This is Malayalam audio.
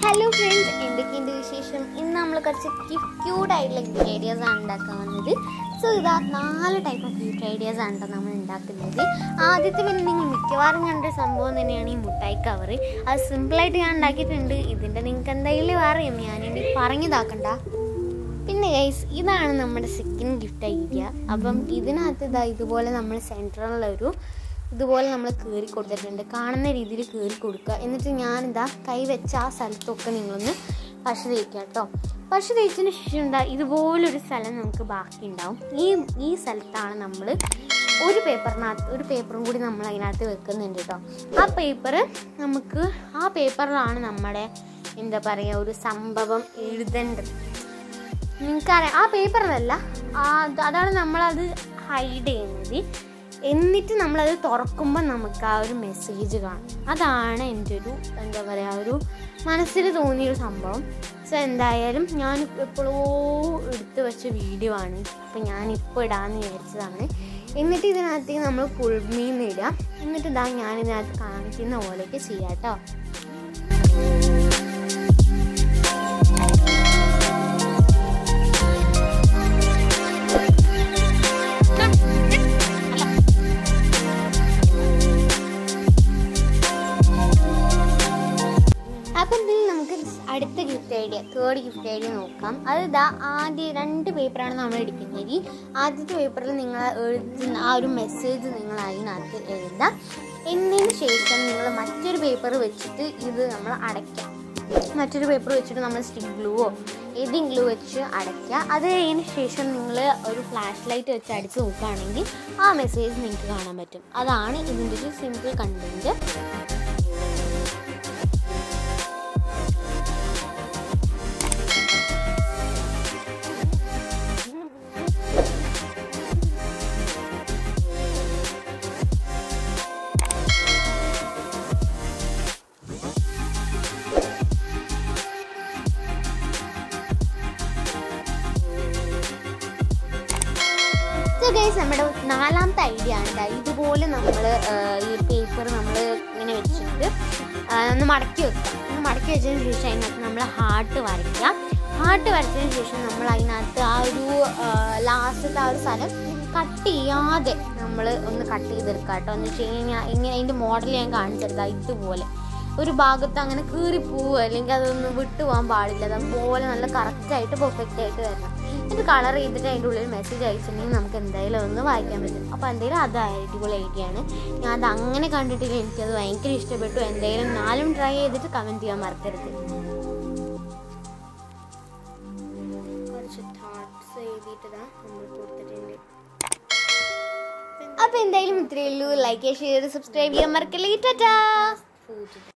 ഹലോ ഫ്രണ്ട്സ് എന്തൊക്കെയുണ്ട് വിശേഷം ഇന്ന് നമ്മൾ കുറച്ച് ക്യൂട്ട് ആയിട്ടുള്ള ഗിഫ്റ്റ് ഐഡിയാസ് ആണ് ഉണ്ടാക്കാൻ വന്നത് സോ ഇതാ നാല് ടൈപ്പ് ഓഫ് ഗിഫ്റ്റ് ഐഡിയാസ് ആണ് ട്ടോ നമ്മൾ ഉണ്ടാക്കുന്നത് ആദ്യത്തെ പിന്നെ നിങ്ങൾ മിക്കവാറും കണ്ട സംഭവം തന്നെയാണ് ഈ മുട്ടായി കവറ് അത് സിമ്പിളായിട്ട് ഞാൻ ഉണ്ടാക്കിയിട്ടുണ്ട് ഇതിൻ്റെ നിങ്ങൾക്ക് എന്തായാലും അറിയാം ഞാനിനി പറഞ്ഞതാക്കണ്ട പിന്നെ ഗൈസ് ഇതാണ് നമ്മുടെ സെക്കൻഡ് ഗിഫ്റ്റ് ഐഡിയ അപ്പം ഇതിനകത്ത് ഇതാ ഇതുപോലെ നമ്മൾ സെൻറ്ററിലൊരു ഇതുപോലെ നമ്മൾ കയറി കൊടുത്തിട്ടുണ്ട് കാണുന്ന രീതിയിൽ കയറി കൊടുക്കുക എന്നിട്ട് ഞാനിതാ കൈ വെച്ച ആ സ്ഥലത്തൊക്കെ നിങ്ങളൊന്ന് പശ തേക്കുക കേട്ടോ പശ തേച്ചതിന് ശേഷം എന്താ ഇതുപോലൊരു സ്ഥലം നമുക്ക് ബാക്കി ഉണ്ടാവും ഈ ഈ സ്ഥലത്താണ് നമ്മൾ ഒരു പേപ്പറിനകത്ത് ഒരു പേപ്പറും കൂടി നമ്മൾ അതിനകത്ത് വെക്കുന്നുണ്ട് കേട്ടോ ആ പേപ്പർ നമുക്ക് ആ പേപ്പറിലാണ് നമ്മുടെ എന്താ പറയുക ഒരു സംഭവം എഴുതേണ്ടത് നിങ്ങൾക്കറിയാം ആ പേപ്പറിലല്ല ആ അത് അതാണ് നമ്മളത് ഹൈഡ് ചെയ്യുന്നത് എന്നിട്ട് നമ്മളത് തുറക്കുമ്പോൾ നമുക്ക് ആ ഒരു മെസ്സേജ് കാണും അതാണ് എൻ്റെ ഒരു എന്താ പറയുക ഒരു മനസ്സിൽ തോന്നിയൊരു സംഭവം സോ എന്തായാലും ഞാൻ എപ്പോഴോ എടുത്തു വെച്ച വീഡിയോ ആണ് അപ്പം ഞാനിപ്പോൾ ഇടാമെന്ന് വിചാരിച്ചതാണ് എന്നിട്ട് ഇതിനകത്തേക്ക് നമ്മൾ പുൾമീന്ന് ഇടുക എന്നിട്ട് ഇതാ ഞാനിതിനകത്ത് കാണിക്കുന്ന പോലെയൊക്കെ ചെയ്യാം കേട്ടോ അപ്പം ഇതിൽ നമുക്ക് അടുത്ത gift idea third gift idea നോക്കാം അത് ഇതാ ആദ്യ രണ്ട് പേപ്പറാണ് നമ്മൾ എടുക്കുന്നത് ആദ്യത്തെ പേപ്പറിൽ നിങ്ങൾ എഴുതുന്ന ആ ഒരു മെസ്സേജ് നിങ്ങൾ അതിനകത്ത് എഴുതാം എന്നതിന് ശേഷം നിങ്ങൾ മറ്റൊരു പേപ്പർ വെച്ചിട്ട് ഇത് നമ്മൾ അടയ്ക്കാം മറ്റൊരു പേപ്പർ വെച്ചിട്ട് നമ്മൾ സ്റ്റിക്ക് ഗ്ലൂവോ ഏതെങ്കിലും ഗ്ലൂ വെച്ച് അടയ്ക്കുക അത് കഴിഞ്ഞതിന് ശേഷം നിങ്ങൾ ഒരു ഫ്ലാഷ് ലൈറ്റ് വെച്ച് അടിച്ച് നോക്കുകയാണെങ്കിൽ ആ മെസ്സേജ് നിങ്ങൾക്ക് കാണാൻ പറ്റും അതാണ് ഇതിൻ്റെ ഒരു സിമ്പിൾ കണ്ടൻറ്റ് സോ ഗൈസ് നമ്മുടെ നാലാമത്തെ ഐഡിയ ആണ് ദാ ഇതുപോലെ നമ്മൾ ഈ പേപ്പർ നമ്മൾ ഇങ്ങനെ വെച്ചിട്ട് ആ, ഒന്ന് മടക്കി വെക്കുക ഒന്ന് മടക്കി വെച്ചതിന് ശേഷം അതിനകത്ത് നമ്മൾ ഹാർട്ട് വരയ്ക്കുക ഹാർട്ട് വരച്ചതിന് ശേഷം നമ്മൾ അതിനകത്ത് ആ ഒരു ലാസ്റ്റത്തെ ആ ഒരു സ്ഥലം കട്ട് ചെയ്യാതെ നമ്മൾ ഒന്ന് കട്ട് ചെയ്തെടുക്കുക കേട്ടോ എന്ന് വെച്ച് കഴിഞ്ഞാൽ ഇങ്ങനെ അതിൻ്റെ മോഡൽ ഞാൻ കാണിച്ചെടുക്കുക ഇതുപോലെ ഒരു ഭാഗത്ത് അങ്ങനെ കീറിപ്പോവുക അല്ലെങ്കിൽ അതൊന്നും വിട്ടു പോകാൻ പാടില്ല അതുപോലെ നല്ല കറക്റ്റായിട്ട് പെർഫെക്റ്റ് ആയിട്ട് വരണം എന്നിട്ട് കളർ ചെയ്തിട്ട് അതിൻ്റെ ഉള്ളിൽ മെസ്സേജ് അയച്ചിട്ടുണ്ടെങ്കിൽ നമുക്ക് എന്തായാലും ഒന്ന് വായിക്കാൻ പറ്റും അപ്പോൾ എന്തായാലും അത് അടിപൊളി ഐഡിയ ആണ് ഞാൻ അത് അങ്ങനെ കണ്ടിട്ടില്ല എനിക്കത് ഭയങ്കര ഇഷ്ടപ്പെട്ടു എന്തായാലും നാലും ട്രൈ ചെയ്തിട്ട് കമൻറ്റ് ചെയ്യാൻ മറക്കരുത് കുറച്ച് തോട്ട്സ് എഴുതിയിട്ടതാ നമ്മൾ കൊടുത്തിട്ടുണ്ട് അപ്പോൾ എന്തായാലും ഇത്രയേ ഉള്ളൂ ലൈക്ക് ഷെയർ സബ്സ്ക്രൈബ് ചെയ്യാൻ മറക്കല്ലേ ടാറ്റാ